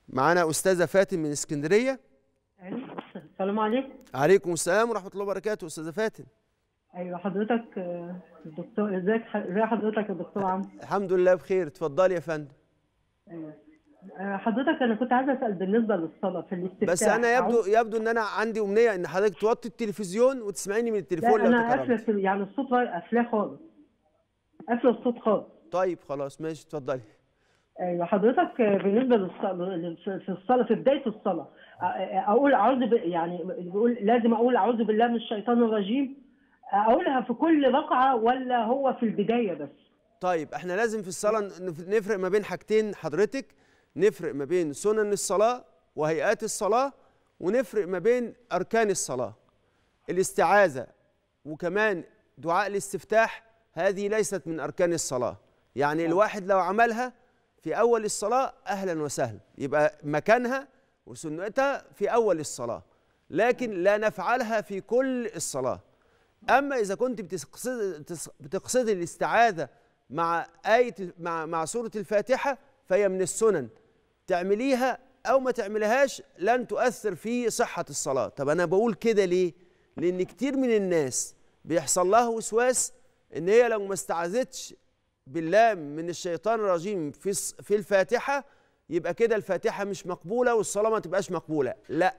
معانا استاذه فاتن من اسكندريه السلام عليكم عليكم السلام ورحمه الله وبركاته استاذه فاتن ايوه حضرتك آه، الدكتور ازيك ازي حضرتك يا دكتور عمرو الحمد لله بخير اتفضلي يا فندم ايوه آه، حضرتك انا كنت عايزه اسال بالنسبه للصلاه في الاستفتاء بس انا يبدو أعوذ- يبدو ان انا عندي امنيه ان حضرتك توطي التلفزيون وتسمعيني من لا التليفون لو انا تكرمت قافله يعني الصوت قافلاه خالص قافله الصوت خالص طيب خلاص ماشي اتفضلي ايوه حضرتك آه، بالنسبه للصلاه في الصلاه في بدايه الصلاه آه، آه، اقول اعوذ ب... يعني بيقول لازم اقول اعوذ بالله من الشيطان الرجيم اقولها في كل ركعه ولا هو في البدايه بس طيب احنا لازم في الصلاه نف- نفرق ما بين حاجتين حضرتك نفرق ما بين سنن الصلاه وهيئات الصلاه ونفرق ما بين اركان الصلاه الاستعاذه وكمان دعاء الاستفتاح هذه ليست من اركان الصلاه يعني الواحد لو عملها في اول الصلاه اهلا وسهلا يبقى مكانها وسنتها في اول الصلاه لكن لا نفعلها في كل الصلاه اما اذا كنت بتقصد تس- بتقصدي الاستعاذه مع ايه ال- مع مع سوره الفاتحه فهي من السنن تعمليها او ما تعملهاش لن تؤثر في صحه الصلاه طب انا بقول كده ليه لان كتير من الناس بيحصل لها وسواس ان هي لو ما استعاذتش بالله من الشيطان الرجيم في الص- في الفاتحه يبقى كده الفاتحه مش مقبوله والصلاه ما تبقاش مقبوله لا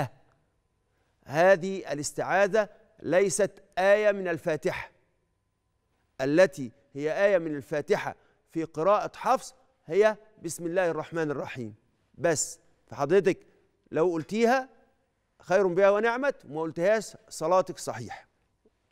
هذه الاستعاذة ليست آية من الفاتحة التي هي آية من الفاتحة في قراءة حفص هي بسم الله الرحمن الرحيم بس فحضرتك لو قلتيها خير بها ونعمت وما قلتهاش صلاتك صحيح